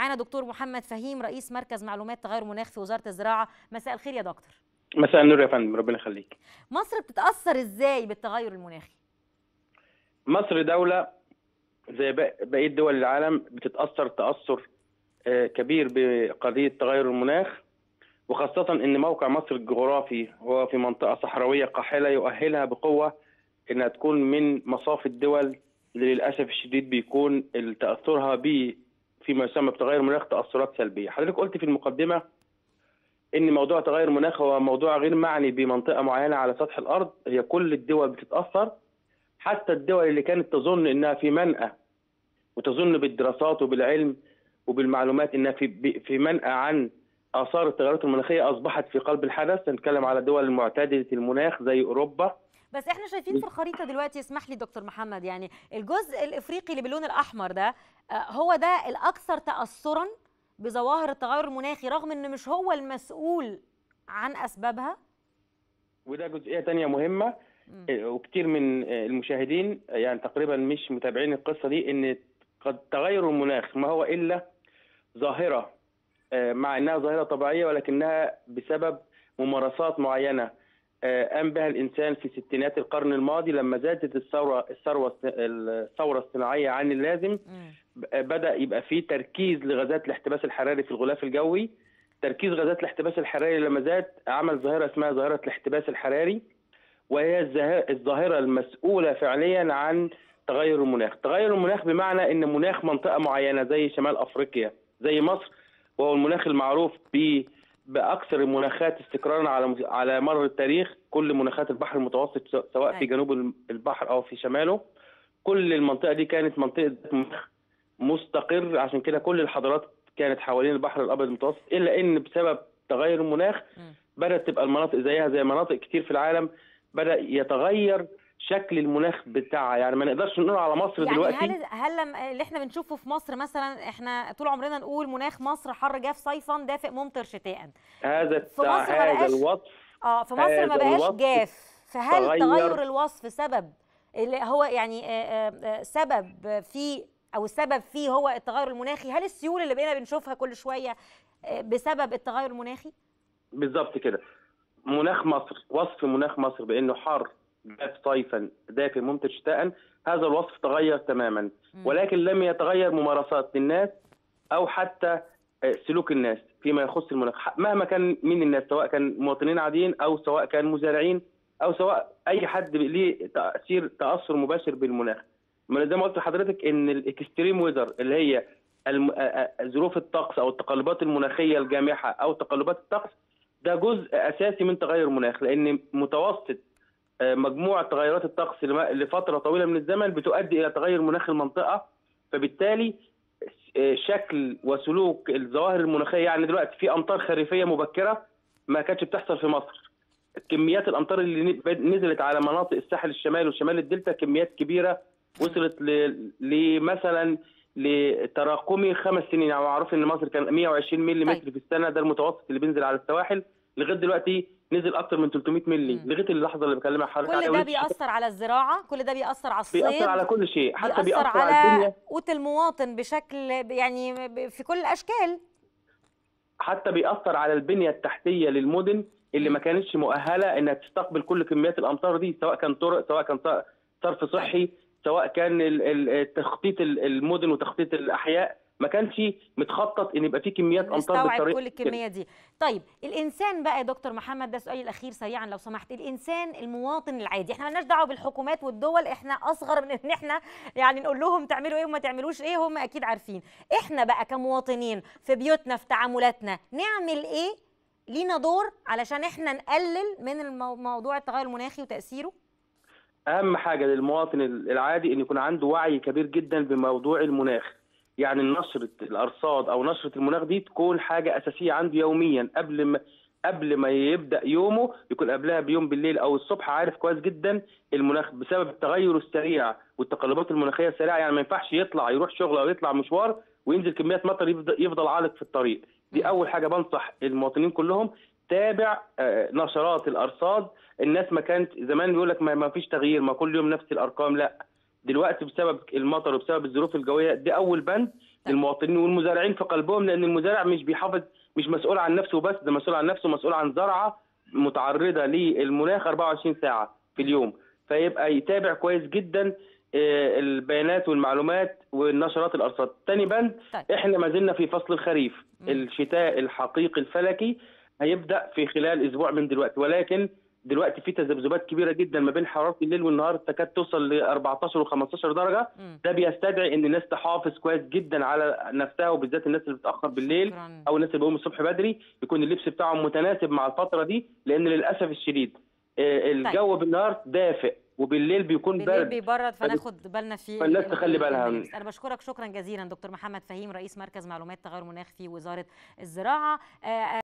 معانا دكتور محمد فهيم رئيس مركز معلومات تغير مناخ في وزاره الزراعه مساء الخير يا دكتور مساء النور يا فندم ربنا يخليك مصر بتتاثر ازاي بالتغير المناخي مصر دوله زي بقيه دول العالم بتتاثر تاثر كبير بقضيه تغير المناخ وخاصه ان موقع مصر الجغرافي هو في منطقه صحراويه قاحله يؤهلها بقوه انها تكون من مصاف الدول اللي للاسف الشديد بيكون تاثرها ب فيما يسمى بتغير المناخ تاثرات سلبيه حضرتك قلت في المقدمه ان موضوع تغير المناخ هو موضوع غير معني بمنطقه معينه على سطح الارض هي كل الدول بتتاثر حتى الدول اللي كانت تظن انها في منأى وتظن بالدراسات وبالعلم وبالمعلومات انها في في منأى عن اثار التغيرات المناخيه اصبحت في قلب الحدث نتكلم على دول معتدله المناخ زي اوروبا بس احنا شايفين في الخريطه دلوقتي اسمح لي دكتور محمد يعني الجزء الافريقي اللي باللون الاحمر ده هو ده الاكثر تاثرا بظواهر التغير المناخي رغم انه مش هو المسؤول عن اسبابها وده جزئيه تانية مهمه م. وكتير من المشاهدين يعني تقريبا مش متابعين القصه دي ان قد تغير المناخ ما هو الا ظاهره مع انها ظاهره طبيعيه ولكنها بسبب ممارسات معينه قام بها الانسان في ستينات القرن الماضي لما زادت الثوره الثروه الثوره الصناعيه عن اللازم بدا يبقى في تركيز لغازات الاحتباس الحراري في الغلاف الجوي تركيز غازات الاحتباس الحراري لما زاد عمل ظاهره اسمها ظاهره الاحتباس الحراري وهي الظاهره المسؤوله فعليا عن تغير المناخ تغير المناخ بمعنى ان مناخ منطقه معينه زي شمال افريقيا زي مصر وهو المناخ المعروف ب باكثر المناخات استقرارا على على مر التاريخ كل مناخات البحر المتوسط سواء في جنوب البحر او في شماله كل المنطقه دي كانت منطقه مناخ مستقر عشان كده كل الحضارات كانت حوالين البحر الابيض المتوسط الا ان بسبب تغير المناخ بدات تبقى المناطق زيها زي مناطق كتير في العالم بدا يتغير شكل المناخ بتاعها يعني ما نقدرش نقول على مصر يعني دلوقتي هل هل لما اللي احنا بنشوفه في مصر مثلا احنا طول عمرنا نقول مناخ مصر حر جاف صيفا دافئ ممطر شتاء هذا في مصر ما هذا بقاش الوصف اه في مصر ما بقاش جاف فهل تغير تغير الوصف سبب اللي هو يعني آآ آآ سبب في او السبب فيه هو التغير المناخي هل السيول اللي بقينا بنشوفها كل شويه بسبب التغير المناخي بالظبط كده مناخ مصر وصف مناخ مصر بانه حار جاف صيفا دافئ ممطر شتاء هذا الوصف تغير تماما ولكن لم يتغير ممارسات الناس او حتى سلوك الناس فيما يخص المناخ مهما كان من الناس سواء كان مواطنين عاديين او سواء كان مزارعين او سواء اي حد ليه تاثير تاثر مباشر بالمناخ زي ما قلت لحضرتك ان الاكستريم ويذر اللي هي ظروف الطقس او التقلبات المناخيه الجامحه او تقلبات الطقس ده جزء اساسي من تغير المناخ لان متوسط مجموعه تغيرات الطقس لفتره طويله من الزمن بتؤدي الى تغير مناخ المنطقه فبالتالي شكل وسلوك الظواهر المناخيه يعني دلوقتي في امطار خريفيه مبكره ما كانتش بتحصل في مصر كميات الامطار اللي نزلت على مناطق الساحل الشمالي وشمال الدلتا كميات كبيره وصلت لمثلا لتراكمي خمس سنين يعني معروف ان مصر كان 120 ملم طيب. في السنه ده المتوسط اللي بينزل على السواحل لغايه دلوقتي نزل اكتر من 300 مللي لغايه اللحظه اللي بكلمها حضرتك كل ده بيأثر على الزراعه كل ده بيأثر على الصيد بيأثر على كل شيء حتى بيأثر, بيأثر على, على الدنيا قوت المواطن بشكل يعني في كل الاشكال حتى بيأثر على البنيه التحتيه للمدن اللي ما كانتش مؤهله انها تستقبل كل كميات الامطار دي سواء كان طرق سواء كان صرف صحي سواء كان تخطيط المدن وتخطيط الاحياء ما كانش متخطط ان يبقى في كميات امطار بالطريقه كل الكميه دي طيب الانسان بقى يا دكتور محمد ده سؤالي الاخير سريعا لو سمحت الانسان المواطن العادي احنا مالناش دعوه بالحكومات والدول احنا اصغر من ان احنا يعني نقول لهم تعملوا ايه وما تعملوش ايه هم اكيد عارفين احنا بقى كمواطنين في بيوتنا في تعاملاتنا نعمل ايه لينا دور علشان احنا نقلل من الموضوع التغير المناخي وتاثيره اهم حاجه للمواطن العادي ان يكون عنده وعي كبير جدا بموضوع المناخ يعني نشره الارصاد او نشره المناخ دي تكون حاجه اساسيه عنده يوميا قبل ما قبل ما يبدا يومه يكون قبلها بيوم بالليل او الصبح عارف كويس جدا المناخ بسبب التغير السريع والتقلبات المناخيه السريعه يعني ما ينفعش يطلع يروح شغل او يطلع مشوار وينزل كميات مطر يفضل عالق في الطريق دي اول حاجه بنصح المواطنين كلهم تابع نشرات الارصاد الناس ما كانت زمان بيقول لك ما فيش تغيير ما كل يوم نفس الارقام لا دلوقتي بسبب المطر وبسبب الظروف الجويه دي اول بند طيب. للمواطنين والمزارعين في قلبهم لان المزارع مش بيحافظ مش مسؤول عن نفسه بس ده مسؤول عن نفسه مسؤول عن زرعه متعرضه للمناخ 24 ساعه في اليوم فيبقى يتابع كويس جدا آه، البيانات والمعلومات والنشرات الارصاد تاني بند طيب. احنا ما زلنا في فصل الخريف مم. الشتاء الحقيقي الفلكي هيبدا في خلال اسبوع من دلوقتي ولكن دلوقتي في تذبذبات كبيره جدا ما بين حراره الليل والنهار تكاد توصل ل 14 و15 درجه مم. ده بيستدعي ان الناس تحافظ كويس جدا على نفسها وبالذات الناس اللي بتاخر بالليل شكراً. او الناس اللي بيقوموا الصبح بدري يكون اللبس بتاعهم متناسب مع الفتره دي لان للاسف الشديد آه، الجو بالنهار دافئ وبالليل بيكون بالليل برد بيبرد فناخد بالنا في فالناس ال- تخلي ال- بالها. الملابس. انا بشكرك شكرا جزيلا دكتور محمد فهيم رئيس مركز معلومات تغير مناخ في وزاره الزراعه آه،